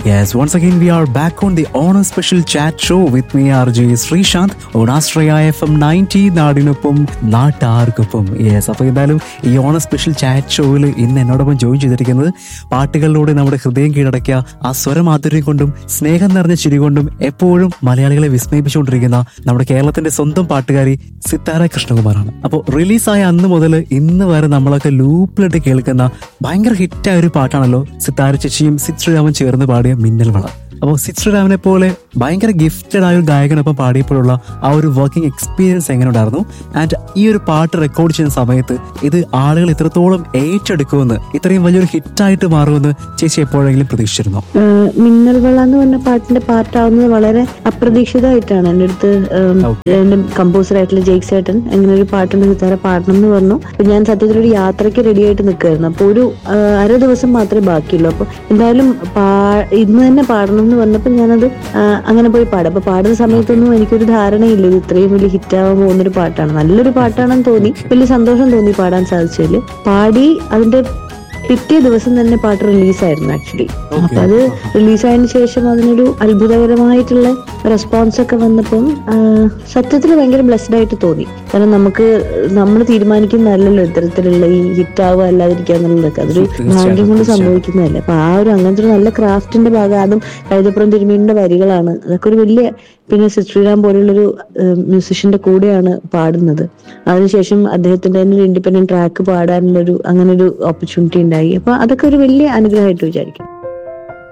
Yes, once again we are back on the Honor Special Chat Show with me RJ Sreesanth on Astraya FM 90 നാടിനൊപ്പം നാട്ടാർക്കൊപ്പം yes അപ്പോൾ എന്തായാലും ഈ owner special chat ഷോയിൽ ഇന്ന് എന്നോടൊപ്പം ജോയിൻ ചെയ്തിരിക്കുന്നത് പാട്ടുകളിലൂടെ നമ്മുടെ ഹൃദയം കീഴടക്കിയ ആ സ്വരമാധുര്യം കൊണ്ടും സ്നേഹം നിറഞ്ഞ ചിരി കൊണ്ടും എപ്പോഴും മലയാളികളെ വിസ്മയിപ്പിച്ചുകൊണ്ടിരിക്കുന്ന നമ്മുടെ കേരളത്തിന്റെ സ്വന്തം പാട്ടുകാരി സിത്താര കൃഷ്ണകുമാറാണ് അപ്പോൾ റിലീസായ അന്ന് മുതൽ ഇന്ന് വരെ നമ്മളൊക്കെ ലൂപ്പിലിട്ട് കേൾക്കുന്ന ഭയങ്കര ഹിറ്റായ ഒരു പാട്ടാണല്ലോ സിത്താര ചേച്ചിയും സിത് ശ്രീരാമും ചേർന്ന് പാടിയ മിന്നൽ വള അപ്പോൾ സിത് ശ്രീരാമിനെ പോലെ ഭയങ്കര ഗിഫ്റ്റഡ് ആയ ഒരു ഗായകനൊപ്പം പാടിയപ്പോഴുള്ള ആ ഒരു വർക്കിംഗ് എക്സ്പീരിയൻസ് എങ്ങനെ ഉണ്ടായിരുന്നു ആൻഡ് ഈ ഒരു പാട്ട് റെക്കോർഡ് ചെയ്യുന്ന സമയത്ത് ഇത് ആളുകൾ ഇത്രത്തോളം ഏറ്റെടുക്കുമെന്ന് ഇത്രയും വലിയൊരു ഹിറ്റായിട്ട് മാറുമെന്ന് ചേച്ചി എപ്പോഴെങ്കിലും പ്രതീക്ഷിച്ചിരുന്നോ ആഹ് മിന്നൽ വെള്ള എന്ന് പറഞ്ഞ പാട്ടിന്റെ പാട്ടാവുന്നത് വളരെ അപ്രതീക്ഷിതമായിട്ടാണ് എൻ്റെ അടുത്ത് Okay. എൻ്റെ കമ്പോസർ ആയിട്ടുള്ള ജെയ്ക് സേട്ടൻ അങ്ങനെ ഒരു പാട്ടുണ്ട് സിത്താര പാടണം എന്ന് പറഞ്ഞു അപ്പൊ ഞാൻ സത്യത്തിൽ ഒരു യാത്രയ്ക്ക് റെഡി ആയിട്ട് നിൽക്കുമായിരുന്നു അപ്പൊ ഒരു ആഹ് അര ദിവസം മാത്രമേ ബാക്കിയുള്ളൂ അപ്പൊ എന്തായാലും പാ- ഇന്ന് തന്നെ പാടണം എന്ന് പറഞ്ഞപ്പോൾ ഞാനത് ആഹ് അങ്ങനെ പോയി പാടാം അപ്പൊ പാടുന്ന സമയത്തൊന്നും എനിക്കൊരു ധാരണയില്ല ഇത് ഇത്രയും വലിയ ഹിറ്റാവാൻ പോകുന്നൊരു പാട്ടാണ് നല്ലൊരു പാട്ടാണെന്ന് തോന്നി വലിയ സന്തോഷം തോന്നി പാടാൻ സാധിച്ചതിൽ പാടി അതിന്റെ പിറ്റേ ദിവസം തന്നെ പാട്ട് റിലീസായിരുന്നു ആക്ച്വലി അപ്പൊ അത് റിലീസായതിനു ശേഷം അതിനൊരു അത്ഭുതകരമായിട്ടുള്ള റെസ്പോൺസ് ഒക്കെ വന്നപ്പം സത്യത്തിൽ ഭയങ്കര ബ്ലെസ്ഡ് ആയിട്ട് തോന്നി കാരണം നമുക്ക് നമ്മൾ തീരുമാനിക്കുന്നതല്ലല്ലോ ഇത്തരത്തിലുള്ള ഈ ഹിറ്റ് ആവുക അല്ലാതിരിക്കുക എന്നുള്ളതൊക്കെ അതൊരു ഭാഗ്യം കൊണ്ട് സംഭവിക്കുന്നതല്ലേ അപ്പൊ ആ ഒരു അങ്ങനത്തെ ഒരു നല്ല ക്രാഫ്റ്റിന്റെ ഭാഗം അതും കൈതപ്പുറം തിരുമീനിന്റെ വരികളാണ് അതൊക്കെ ഒരു വലിയ പിന്നെ സിദ് ശ്രീറാം പോലുള്ളൊരു മ്യൂസിഷ്യന്റെ കൂടെയാണ് പാടുന്നത് അതിനുശേഷം അദ്ദേഹത്തിന്റെ തന്നെ ഒരു ഇൻഡിപെൻഡന്റ് ട്രാക്ക് പാടാനുള്ളൊരു അങ്ങനെ ഒരു ഓപ്പർച്യൂണിറ്റി ഉണ്ടായി അപ്പൊ അതൊക്കെ ഒരു വലിയ അനുഗ്രഹമായിട്ട് വിചാരിക്കും